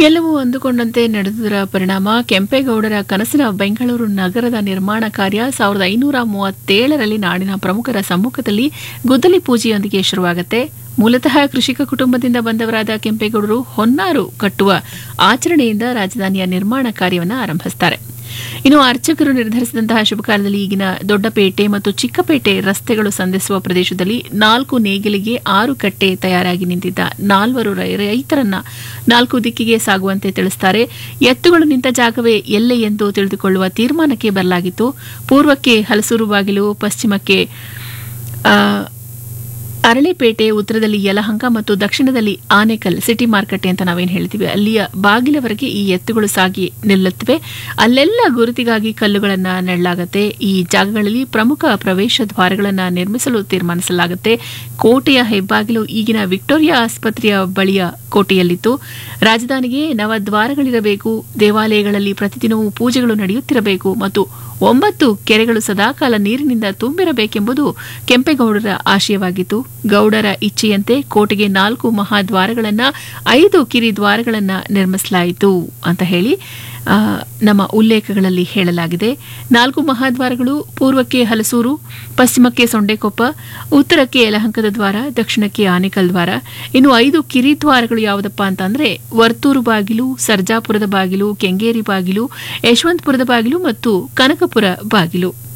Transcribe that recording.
ಎಲ್ಲವೂ ಅಂದುಕೊಂಡಂತೆ ನಡೆದುದರ ಪರಿಣಾಮ ಕೆಂಪೇಗೌಡರ ಕನಸಿನ ಬೆಂಗಳೂರು ನಗರದ ನಿರ್ಮಾಣ ಕಾರ್ಯ ಸಾವಿರದ ಐನೂರ ಮೂವತ್ತೇಳರಲ್ಲಿ ನಾಡಿನ ಪ್ರಮುಖರ ಸಮ್ಮುಖದಲ್ಲಿ ಗುದ್ದಲಿ ಪೂಜೆಯೊಂದಿಗೆ ಶುರುವಾಗುತ್ತೆ ಮೂಲತಃ ಕೃಷಿಕ ಕುಟುಂಬದಿಂದ ಬಂದವರಾದ ಕೆಂಪೇಗೌಡರು ಹೊನ್ನಾರು ಕಟ್ಟುವ ಆಚರಣೆಯಿಂದ ರಾಜಧಾನಿಯ ನಿರ್ಮಾಣ ಕಾರ್ಯವನ್ನು ಆರಂಭಿಸುತ್ತಾರೆ ಇನ್ನು ಅರ್ಚಕರು ನಿರ್ಧರಿಸಿದಂತಹ ಶುಭಕಾಲದಲ್ಲಿ ಈಗಿನ ದೊಡ್ಡಪೇಟೆ ಮತ್ತು ಚಿಕ್ಕಪೇಟೆ ರಸ್ತೆಗಳು ಸಂಧಿಸುವ ಪ್ರದೇಶದಲ್ಲಿ ನಾಲ್ಕು ನೇಗಿಲಿಗೆ ಆರು ಕಟ್ಟೆ ತಯಾರಾಗಿ ನಿಂತಿದ್ದ ನಾಲ್ವರು ರೈ- ರೈತರನ್ನ ನಾಲ್ಕು ದಿಕ್ಕಿಗೆ ಸಾಗುವಂತೆ ತಿಳಿಸುತ್ತಾರೆ ಎತ್ತುಗಳು ನಿಂತ ಜಾಗವೇ ಎಲ್ಲೆ ಎಂದು ತಿಳಿದುಕೊಳ್ಳುವ ತೀರ್ಮಾನಕ್ಕೆ ಬರಲಾಗಿತ್ತು ಪೂರ್ವಕ್ಕೆ ಹಲಸೂರು ಬಾಗಿಲು ಪಶ್ಚಿಮಕ್ಕೆ ಆ, ಅರಳಿಪೇಟೆ ಉತ್ತರದಲ್ಲಿ ಯಲಹಂಕ ಮತ್ತು ದಕ್ಷಿಣದಲ್ಲಿ ಆನೇಕಲ್ ಸಿಟಿ ಮಾರ್ಕೆಟ್ ಅಂತ ನಾವೇನು ಹೇಳ್ತೀವಿ ಅಲ್ಲಿಯ ಬಾಗಿಲವರೆಗೆ ಈ ಎತ್ತುಗಳು ಸಾಗಿ ನಿಲ್ಲುತ್ತವೆ ಅಲ್ಲೆಲ್ಲ ಗುರುತಿಗಾಗಿ ಕಲ್ಲುಗಳನ್ನ ನೆಡಲಾಗುತ್ತೆ ಈ ಜಾಗಗಳಲ್ಲಿ ಪ್ರಮುಖ ಪ್ರವೇಶ ದ್ವಾರಗಳನ್ನು ನಿರ್ಮಿಸಲು ತೀರ್ಮಾನಿಸಲಾಗುತ್ತೆ ಕೋಟೆಯ ಹೆಬ್ಬಾಗಿಲು ಈಗಿನ ವಿಕ್ಟೋರಿಯಾ ಆಸ್ಪತ್ರೆಯ ಬಳಿಯ ಕೋಟೆಯಲ್ಲಿತ್ತು ರಾಜಧಾನಿಗೆ ನವದ್ವಾರಗಳಿರಬೇಕು ದೇವಾಲಯಗಳಲ್ಲಿ ಪ್ರತಿದಿನವೂ ಪೂಜೆಗಳು ನಡೆಯುತ್ತಿರಬೇಕು ಮತ್ತು ಒಂಬತ್ತು ಕೆರೆಗಳು ಸದಾಕಾಲ ನೀರಿನಿಂದ ತುಂಬಿರಬೇಕೆಂಬುದು ಕೆಂಪೇಗೌಡರ ಆಶಯವಾಗಿತ್ತು ಗೌಡರ ಇಚ್ಛೆಯಂತೆ ಕೋಟೆಗೆ ನಾಲ್ಕು ಮಹಾದ್ವಾರಗಳನ್ನ ಐದು ಕಿರಿ ದ್ವಾರಗಳನ್ನ ನಿರ್ಮಿಸಲಾಯಿತು ಅಂತ ಹೇಳಿ ಆ, ನಮ್ಮ ಉಲ್ಲೇಖಗಳಲ್ಲಿ ಹೇಳಲಾಗಿದೆ ನಾಲ್ಕು ಮಹಾದ್ವಾರಗಳು ಪೂರ್ವಕ್ಕೆ ಹಲಸೂರು ಪಶ್ಚಿಮಕ್ಕೆ ಸೊಂಡೆಕೊಪ್ಪ ಉತ್ತರಕ್ಕೆ ಯಲಹಂಕದ ದ್ವಾರ ದಕ್ಷಿಣಕ್ಕೆ ಆನೇಕಲ್ ದ್ವಾರ ಇನ್ನು ಐದು ಕಿರಿ ದ್ವಾರಗಳು ಯಾವುದಪ್ಪ ಅಂತಂದ್ರೆ ವರ್ತೂರು ಬಾಗಿಲು ಸರ್ಜಾಪುರದ ಬಾಗಿಲು ಕೆಂಗೇರಿ ಬಾಗಿಲು ಯಶವಂತಪುರದ ಬಾಗಿಲು ಮತ್ತು ಕನಕಪುರ ಬಾಗಿಲು